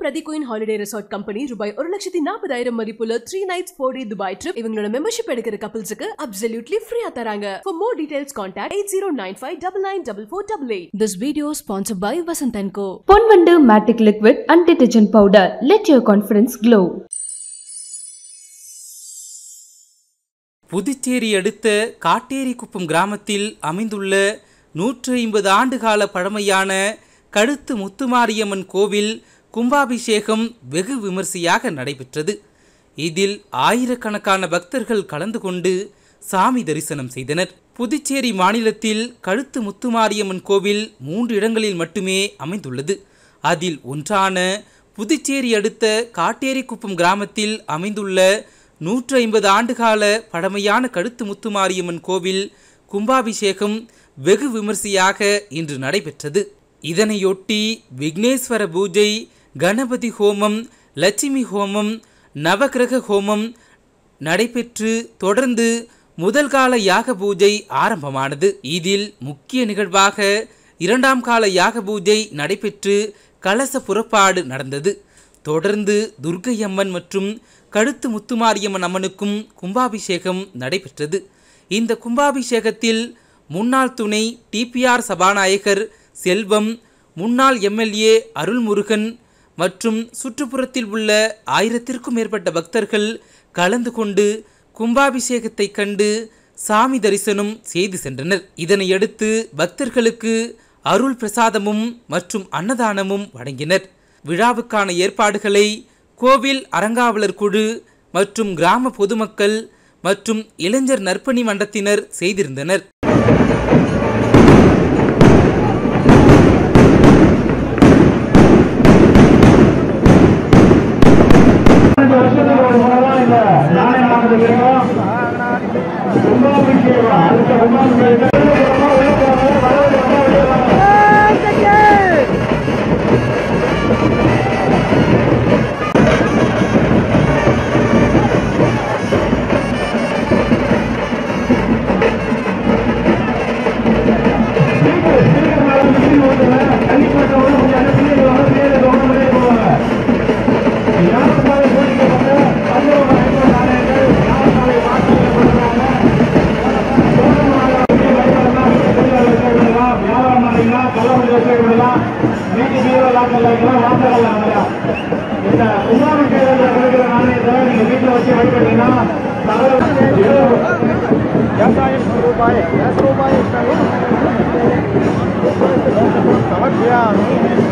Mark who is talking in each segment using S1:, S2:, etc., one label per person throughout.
S1: பிரதி queen holiday resort company ரூபாய் ஒரு லட்சத்தி நாற்பதாயிரம் மதிப்புள்ள three nights four day Dubai trip இவங்களோட மெம்பர்ஷிப் எடுக்கிற கப்பல்ஸுக்கு அப்சல்யூட்லி ஃப்ரீயா தராங்க for more details contact eight zero nine five double nine double four double eight this video sponsor by Vasanth and co
S2: Ponvandu matic liquid and detergent powder let your confidence glow
S3: Puducherry அடுத்த காட்டேரிக்குப்பம் கிராமத்தில் அமைந்துள்ள நூற்று ஐம்பது ஆண்டுகால பழமையான கழுத்து முத்துமாரியம்மன் கோவில் கும்பாபிஷேகம் வெகு விமர்சையாக நடைபெற்றது இதில் ஆயிரக்கணக்கான பக்தர்கள் கலந்து கொண்டு சாமி தரிசனம் செய்தனர் புதுச்சேரி மாநிலத்தில் கழுத்து முத்துமாரியம்மன் கோவில் மூன்று இடங்களில் மட்டுமே அமைந்துள்ளது அதில் ஒன்றான புதுச்சேரி அடுத்த காட்டேரிக்குப்பம் கிராமத்தில் அமைந்துள்ள நூற்று ஐம்பது ஆண்டுகால பழமையான கழுத்து முத்துமாரியம்மன் கோவில் கும்பாபிஷேகம் வெகு விமர்சையாக இன்று நடைபெற்றது இதனையொட்டி விக்னேஸ்வர பூஜை கணபதி ஹோமம் லட்சுமி ஹோமம் நவக்கிரக ஹோமம் நடைபெற்று தொடர்ந்து முதல் கால யாக பூஜை ஆரம்பமானது இதில் முக்கிய நிகழ்வாக இரண்டாம் கால யாக பூஜை நடைபெற்று கலச புறப்பாடு நடந்தது தொடர்ந்து துர்க்கையம்மன் மற்றும் கழுத்து முத்துமாரியம்மன் அம்மனுக்கும் கும்பாபிஷேகம் நடைபெற்றது இந்த கும்பாபிஷேகத்தில் முன்னாள் துணை டிபிஆர் சபாநாயகர் செல்வம் முன்னாள் எம்எல்ஏ அருள்முருகன் மற்றும் சுற்றுப்புறத்தில் உள்ள ஆயிரத்திற்கும் மேற்பட்ட பக்தர்கள் கலந்து கொண்டு கும்பாபிஷேகத்தை கண்டு சாமி தரிசனம் செய்து சென்றனர் இதனையடுத்து பக்தர்களுக்கு அருள் பிரசாதமும் மற்றும் அன்னதானமும் வழங்கினர் விழாவுக்கான ஏற்பாடுகளை கோவில் அறங்காவலர் குழு மற்றும் கிராம பொதுமக்கள் மற்றும் இளைஞர் நற்பணி மன்றத்தினர் செய்திருந்தனர்
S4: ரெண்டு வருஷத்துக்கு ஒரு முறை தான் இந்த நாணயம் வாங்குறது கிடைக்கும் கும்பாபிஷேகம் அடுத்த கும்பாபிஷேகம் தனிப்பட்டவங்க கொஞ்சம் அந்த பிள்ளைகள் வந்து பிள்ளைகளை கவனமே போவாங்க யாருக்காக போட்டிக்கப்பட்ட பல்லவ ஐம்பது நாணயங்கள் யாருக்காக மாற்றங்கள் பண்ணுறாங்க வியாபாரம் பண்ணீங்கன்னா கள்ளவண்டி வச்சு விடலாம் வீட்டு பீரோ லாக்கல் வைக்கலாம் வாசகல் வாங்கலாம் இந்த கும்பாபிஷேகத்தில் கிடைக்கிற நாணயத்தை நீங்க வீட்டில் வச்சு வழிபட்டீங்கன்னா
S5: இரண்டாயிரம் ரூபாய் ரூபாய் சமர்ப்பியாமி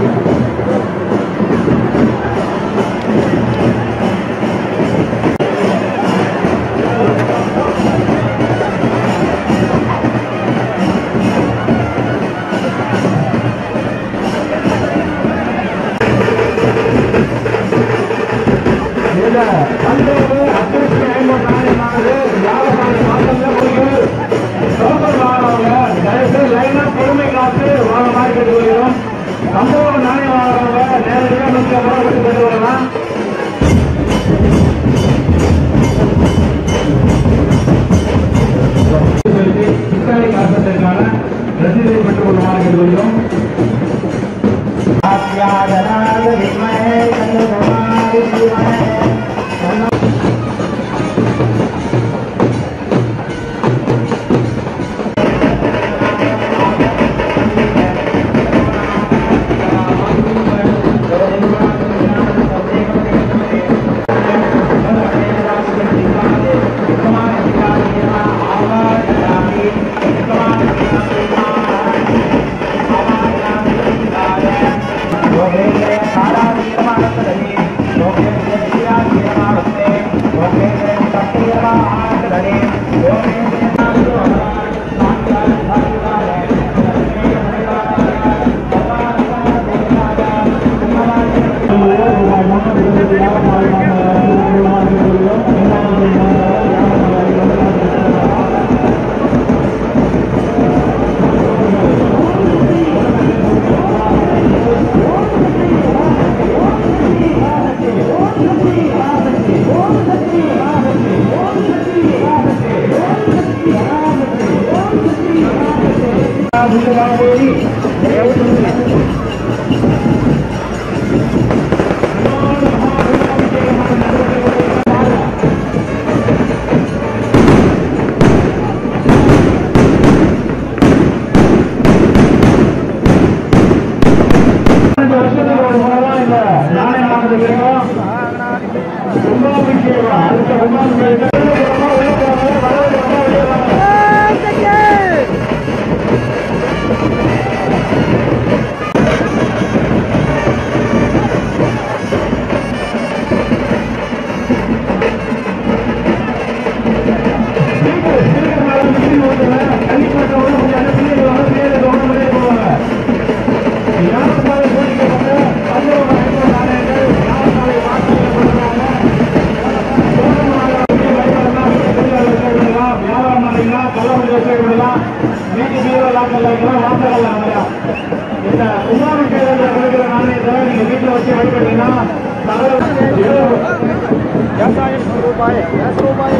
S4: இதுல பல்லவ அத்திருஷ்டி ஐம்பது நாணயமானது வியாபாரம் மாற்றமே முடியும் லோக்கல் வாங்குறவங்க தயவுசெய்து லைனா பொறுமை காத்து வாங்க மாதிரி கேட்டுக்கொள்கிறோம் சம்பவ நாணயம் வாங்குறவங்க நேரடியாக நூற்றி ஐம்பது ரூபாய் கட்டி கொண்டு வரலாம் சித்தாரி காசத்திற்கான ரசீதை பெற்றுக் கொள்ளுமாறு கேட்டுக்கொள்கிறோம் ஆத்யாதனாய வித்மஹே தன்னோமாய தீமஹே கும்பாபிஷேகம் அடுத்த கும்பாபிஷேகம்
S5: விவசாயம் நூறு ரூபாய் நூறு ரூபாய்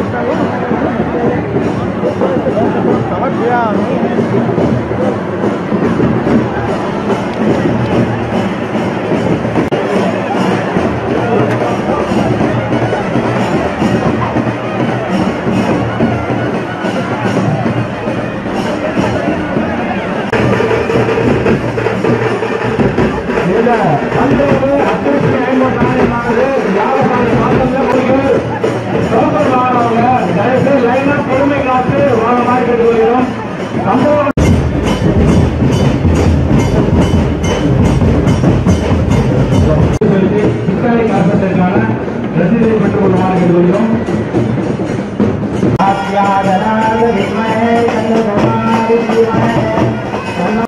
S5: சமர்ப்பியாமி
S4: இதுல பந்தோடு அத்திருப்தி ஐம்பது நாணயமானது வியாபாரம் மாதம்ல முடியும் லோக்கல் வாழவங்க தயவுசெய்து லைனா பொறுமை காத்து வாழ மாதிரி கேட்டுக்கொள்கிறோம் சம்பவம் சிக்கலை காப்பதற்கான ரசீதை பெற்றுக் கொள்ளுமாறு கேட்டுக்கொள்கிறோம் ஆத்யாதனாய வித்மஹே சந்திரகுமாரி தீமஹே தன்னோ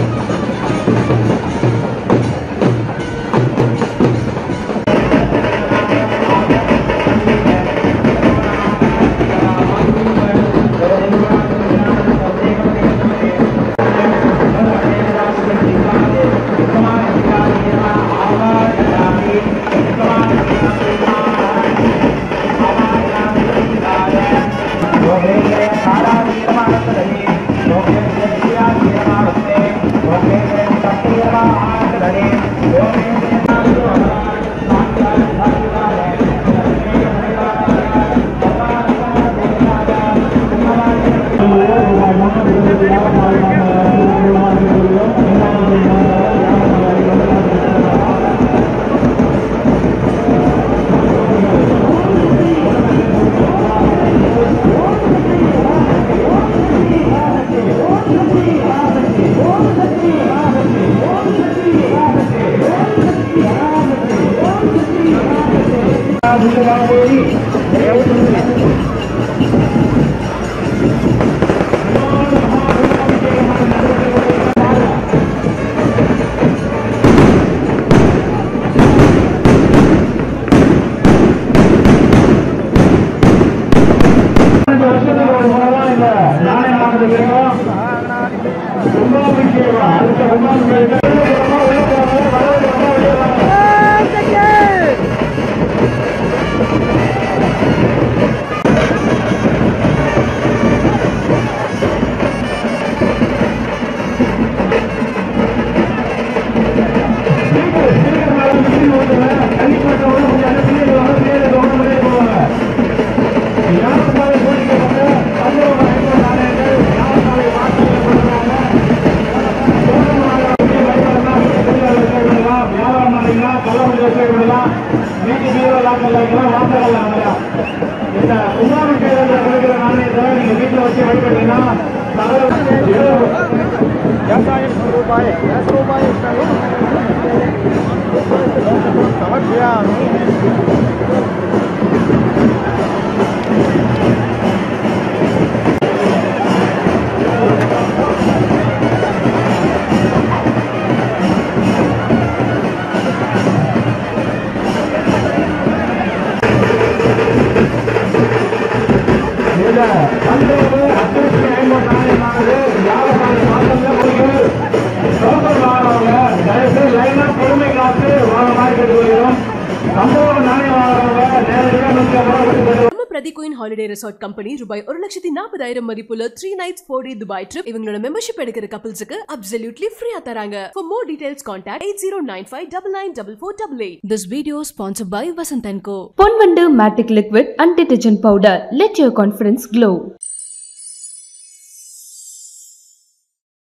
S4: ரெண்டு வருஷத்துக்கு ஒரு முறை தான் இந்த நாணயம் வாங்குறது கிடைக்கும். கும்பாபிஷேகம் அடுத்த கும்பாபிஷேகம்
S5: விவசாயம் நூறு ரூபாய் நூறு ரூபாய் சமர்ப்பியாமி
S4: இதுல பந்தோடு அத்திருப்தி ஐம்பது நாணயமானது வியாபாரம் மாதம்ல முடியும் லோக்கல் வாழவங்க தயவுசெய்து லைனா பொறுமை காத்து வாழ மாதிரி கேட்டுக்கொள்கிறோம் சம்பவம் நாணயம் வாழறவங்க நேரடியாக நூற்றி ஐம்பது ரூபாய்
S1: நம்ம பிரதிகோயின் ஹாலிடே ரெசார்ட் கம்பெனி ரூபாய் ஒரு லட்சத்தி நாற்பதாயிரம் மதிப்புள்ள three nights four day Dubai trip இவங்களோட மெம்பர்ஷிப் எடுக்கிற கப்பல்ஸுக்கு அப்சல்யூட்லி ஃப்ரீயா தராங்க for more details contact eight zero nine five double nine double four double eight this video sponsor by Vasanth and co
S2: Ponvandu matic liquid and detergent powder let your confidence glow